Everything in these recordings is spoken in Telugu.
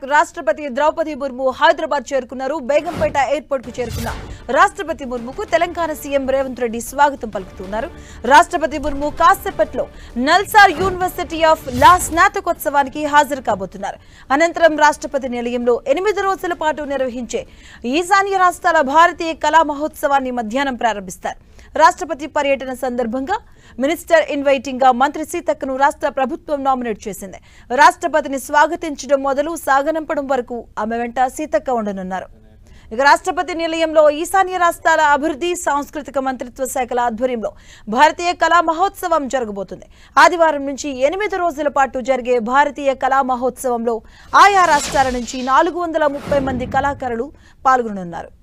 రాష్ట్రపతి ద్రౌపది ముర్ము హైదరాబాద్ చేరుకున్నారు బేగంపేట ఎయిర్పోర్ట్ కు చేరుకున్న రాష్ట్రపతి ముర్ముకు తెలంగాణ సీఎం రేవంత్ రెడ్డి స్వాగతం పలుకుతున్నారు రాష్ట్రపతి ముర్ము కాసేపట్లో నల్సార్ యూనివర్సిటీ ఆఫ్ లా స్నాతకోత్సవానికి హాజరు కాబోతున్నారు అనంతరం రాష్ట్రపతి నిలయంలో ఎనిమిది రోజుల పాటు నిర్వహించే ఈశాన్య రాష్ట్రాల భారతీయ కళా మహోత్సవాన్ని మధ్యాహ్నం ప్రారంభిస్తారు రాష్ట్రపతి పర్యటన సందర్భంగా మినిస్టర్ ఇన్వైటింగ్ గా మంత్రి సీతక్కను రాష్ట్ర ప్రభుత్వం నామినేట్ చేసింది రాష్ట్రపతిని స్వాగతించడం మొదలు సాగనంపడం వరకు ఆమె వెంట సీతక్క ఉండనున్నారు ఇక రాష్ట్రపతి నిలయంలో ఈశాన్య రాష్ట్రాల అభివృద్ధి సాంస్కృతిక మంత్రిత్వ శాఖల ఆధ్వర్యంలో భారతీయ కళా మహోత్సవం జరగబోతుంది ఆదివారం నుంచి ఎనిమిది రోజుల పాటు జరిగే భారతీయ కళా మహోత్సవంలో ఆయా రాష్ట్రాల నుంచి నాలుగు వందల ముప్పై మంది కళాకారులు పాల్గొననున్నారు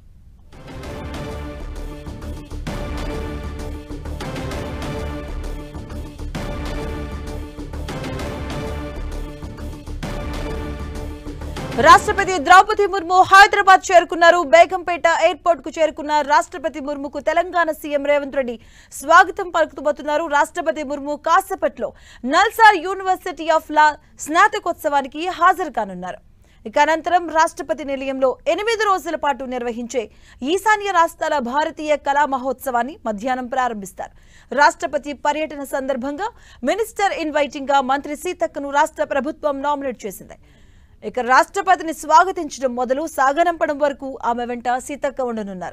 రాష్ట్రపతి ద్రౌపది ముర్ము హైదరాబాద్ చేరుకున్నారు బేగంపేట ఎయిర్పోర్ట్ కు చేరుకున్న రాష్ట్రపతి ముర్ముకు తెలంగాణ సీఎం రేవంత్ రెడ్డి స్వాగతం పలుకుతున్నారు రాష్ట్రపతి ముర్ము కాసేపట్లో నల్సార్ యూనివర్సిటీ ఆఫ్ లా స్నాతకోత్సవానికి హాజరు కానున్నారు ఇక అనంతరం రాష్ట్రపతి నిలయంలో ఎనిమిది రోజుల పాటు నిర్వహించే ఈశాన్య రాష్ట్రాల భారతీయ కళా మహోత్సవాన్ని మధ్యాహ్నం ప్రారంభిస్తారు రాష్ట్రపతి పర్యటన సందర్భంగా మినిస్టర్ ఇన్వైటింగ్ గా మంత్రి సీతక్కను రాష్ట్ర ప్రభుత్వం నామినేట్ చేసింది ఇక రాష్ట్రపతిని స్వాగతించడం మొదలు సాగనంపడం వరకు ఆమె వెంట సీతక్క ఉండనున్నారు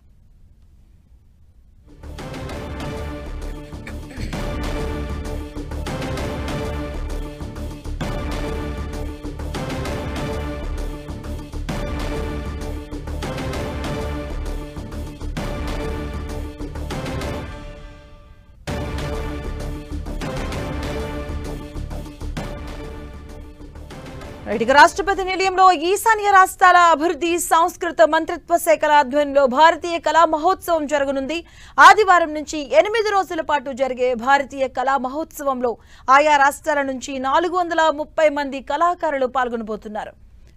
రైట్ ఇక రాష్ట్రపతి నిలయంలో ఈశాన్య రాష్ట్రాల అభివృద్ధి సాంస్కృత మంత్రిత్వ శాఖల ఆధ్వర్యంలో భారతీయ కళా మహోత్సవం జరగనుంది ఆదివారం నుంచి ఎనిమిది రోజుల పాటు జరిగే భారతీయ కళా మహోత్సవంలో ఆయా రాష్ట్రాల నుంచి నాలుగు వందల ముప్పై మంది కళాకారులు పాల్గొనబోతున్నారు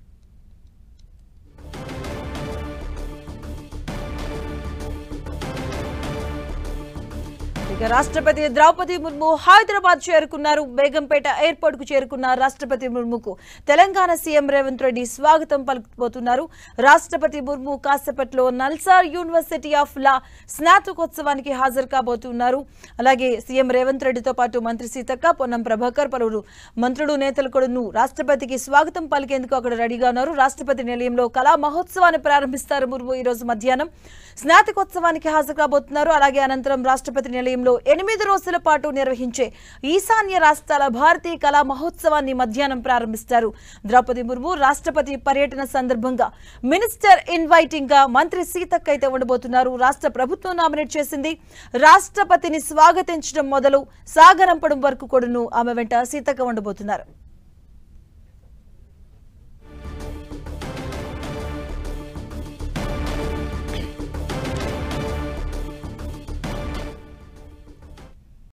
ఇక రాష్ట్రపతి ద్రౌపది ముర్ము హైదరాబాద్ చేరుకున్నారు బేగంపేట ఎయిర్పోర్ట్ కు చేరుకున్న రాష్ట్రపతి ముర్ముకు తెలంగాణ సీఎం రేవంత్ రెడ్డి స్వాగతం పలుకుతున్నారు రాష్ట్రపతి ముర్ము కాసేపట్లో నల్సార్ యూనివర్సిటీ ఆఫ్ లా స్నాతకోత్సవానికి హాజరు కాబోతున్నారు అలాగే సీఎం రేవంత్ రెడ్డితో పాటు మంత్రి సీతక్క పొన్నం ప్రభాకర్ పలువురు మంత్రులు నేతలు కూడాను రాష్ట్రపతికి స్వాగతం పలికేందుకు అక్కడ రెడీగా ఉన్నారు రాష్ట్రపతి నిలయంలో కళా మహోత్సవాన్ని ప్రారంభిస్తారు ముర్ము ఈ రోజు మధ్యాహ్నం స్నాతకోత్సవానికి హాజరు కాబోతున్నారు అలాగే అనంతరం రాష్ట్రపతి నిలయంలో ఎనిమిది రోజుల పాటు నిర్వహించే ఈశాన్య రాష్ట్రాల భారతీయ కళా మహోత్సవాన్ని మధ్యాహ్నం ప్రారంభిస్తారు ద్రౌపది ముర్ము రాష్ట్రపతి పర్యటన సందర్భంగా మినిస్టర్ ఇన్వైటింగ్ గా మంత్రి సీతక్క అయితే ఉండబోతున్నారు రాష్ట్ర ప్రభుత్వం నామినేట్ చేసింది రాష్ట్రపతిని స్వాగతించడం మొదలు సాగరంపడం వరకు కూడాను ఆమె వెంట సీతక్క ఉండబోతున్నారు